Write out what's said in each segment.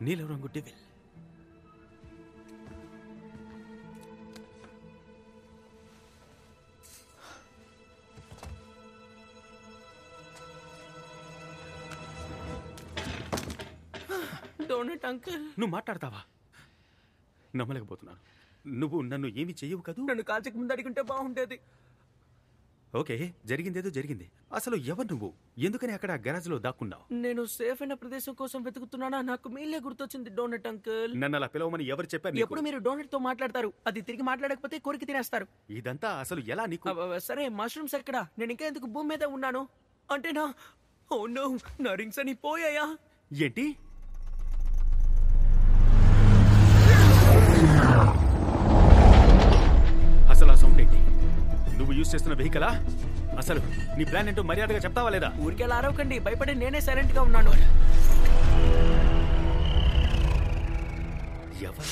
నీలం రంగు devil donut uncle నువ్వు మాట్లాడతావా నమ్మలేకపోతున్నాను నువ్వు నన్ను ఏమి చెయ్యవు కదూ నన్ను కాల్చక ముందు అడిగింటే బాగుండేది ఓకే జరిగిందేదో జరిగింది అసలు ఎవరు నువ్వు ఎందుకని అక్కడ గరాజ్ లో దాక్కున్నావు నేను సేఫ్ అయిన ప్రదేశం కోసం వెతుకుతున్నానా నాకు మీలే గుర్తొచ్చింది డోనట్ అంకుల్ నన్ను అలా పిలవమని ఎవరు చెప్పారు నీకు? ఎప్పుడు మీరు డోనట్ తో మాట్లాడతారు అది తిరిగి మాట్లాడకపోతే కోరిక తినేస్తారు ఇదంతా అసలు ఎలా నీకు అబ్బబ్బ, సరే మష్రూమ్స్ ఎక్కడ నేను ఇంకా ఎందుకు భూమి మీద ఉన్నాను అంటే నా ఓ నో నా రింగ్స్ అని పోయాయా ఏంటి అసలు ఆ సౌండ్ ఏంటి నువ్వు యూజ్ చేస్తున్న వెహికలా అసలు నీ ప్లాన్ ఏంటో మర్యాదగా చెప్తావా లేదా ఊరికే అలా అరవకండి భయపడి నేనే సైలెంట్ గా ఉన్నాను ఎవరు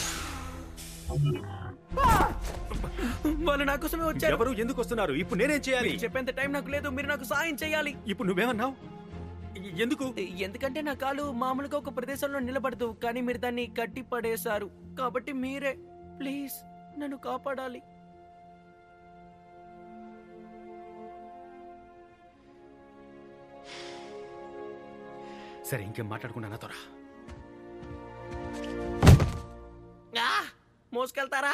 వాళ్ళు నా కోసమే వచ్చారు ఎవరు ఎందుకు వస్తున్నారు ఇప్పుడు నేనేం చేయాలి మీకు చెప్పేంత టైం నాకు లేదు మీరు నాకు సాయం చేయాలి ఇప్పుడు నువ్వేమన్నావు ఎ- ఎందుకు ఎందుకంటే నా కాలు మామూలుగా ఒక ప్రదేశంలో నిలబడదు కానీ మీరు దాన్ని కట్టి పడేశారు కాబట్టి మీరే ప్లీజ్ నన్ను కాపాడాలి సరే ఇంకేం మాట్లాడకుండా నాతో రా ఆ! మోసుకెళ్తారా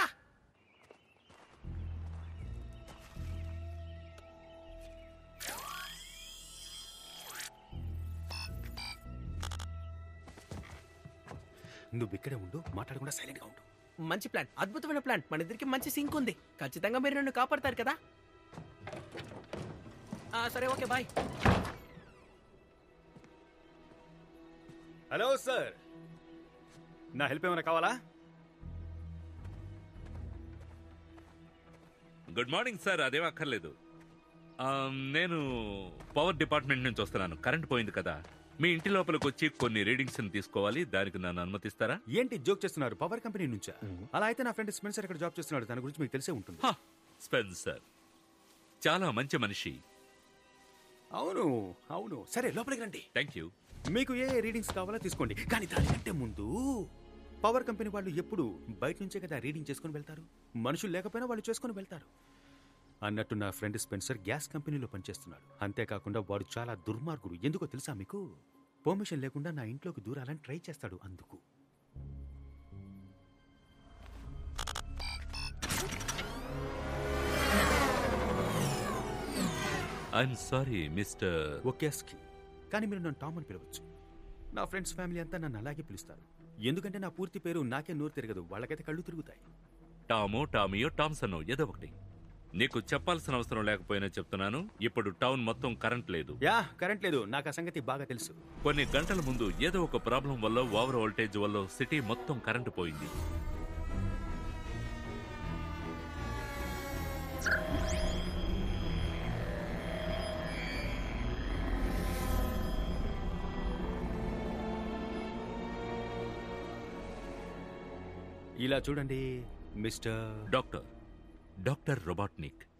నువ్వు ఇక్కడే ఉండు మాట్లాడకుండా సైలెంట్ గా ఉండు మంచి ప్లాన్ అద్భుతమైన ప్లాన్ మన ఇద్దరికి మంచి సింక్ ఉంది ఖచ్చితంగా మీరు నన్ను కాపాడతారు కదా ఆ, సరే ఓకే బాయ్ హలో సార్ నా హెల్ప్ ఏమైనా కావాలా గుడ్ మార్నింగ్ సార్ అదేం అక్కర్లేదు ఆమ్, నేను పవర్ డిపార్ట్మెంట్ నుంచి వస్తున్నాను కరెంట్ పోయింది కదా మీ ఇంటి లోపలికి వచ్చి కొన్ని రీడింగ్స్ తీసుకోవాలి దానికి నన్ను అనుమతిస్తారా ఏంటి జోక్ చేస్తున్నారు పవర్ కంపెనీ నుంచా అలా అయితే నా ఫ్రెండ్ స్పెన్సర్ ఇక్కడ జాబ్ చేస్తున్నాడు దాని గురించి మీకు తెలిసే ఉంటుంది హ, స్పెన్సర్ చాలా మంచి మనిషి అవును అవును సరే లోపలికి రండి థ్యాంక్ యూ మీకు ఏ రీడింగ్స్ కావాలో తీసుకోండి కానీ దానికంటే ముందు పవర్ కంపెనీ వాళ్ళు ఎప్పుడు బయట నుంచే కదా రీడింగ్ చేసుకుని వెళ్తారు మనుషులు లేకపోయినా వాళ్ళు చేసుకుని వెళ్తారు అన్నట్టు నా ఫ్రెండ్ స్పెన్సర్ గ్యాస్ కంపెనీలో పనిచేస్తున్నాడు అంతేకాకుండా వాడు చాలా దుర్మార్గుడు ఎందుకో తెలుసా మీకు పర్మిషన్ లేకుండా నా ఇంట్లోకి దూరాలని ట్రై చేస్తాడు అందుకు ఐఎమ్ సారీ మిస్టర్ ఒకేస్కి కానీ మీరు నన్ను టామ్ అని పిలవచ్చు నా ఫ్రెండ్స్ ఫ్యామిలీ అంతా నన్ను అలాగే పిలుస్తారు ఎందుకంటే నా పూర్తి పేరు నాకే నోరు తిరగదు వాళ్ళకైతే కళ్ళు తిరుగుతాయి టామో టామియో టామ్సనో ఏదో ఒకటి నీకు చెప్పాల్సిన అవసరం లేకపోయినా చెప్తున్నాను ఇప్పుడు టౌన్ మొత్తం కరెంట్ లేదు యా కరెంట్ లేదు నాకు ఆ సంగతి బాగా తెలుసు కొన్ని గంటల ముందు ఏదో ఒక ప్రాబ్లం వల్ల ఓవర్ వోల్టేజ్ వల్ల సిటీ మొత్తం కరెంటు పోయింది ఇలా చూడండి మిస్టర్ డాక్టర్ డాక్టర్ రొబాట్నిక్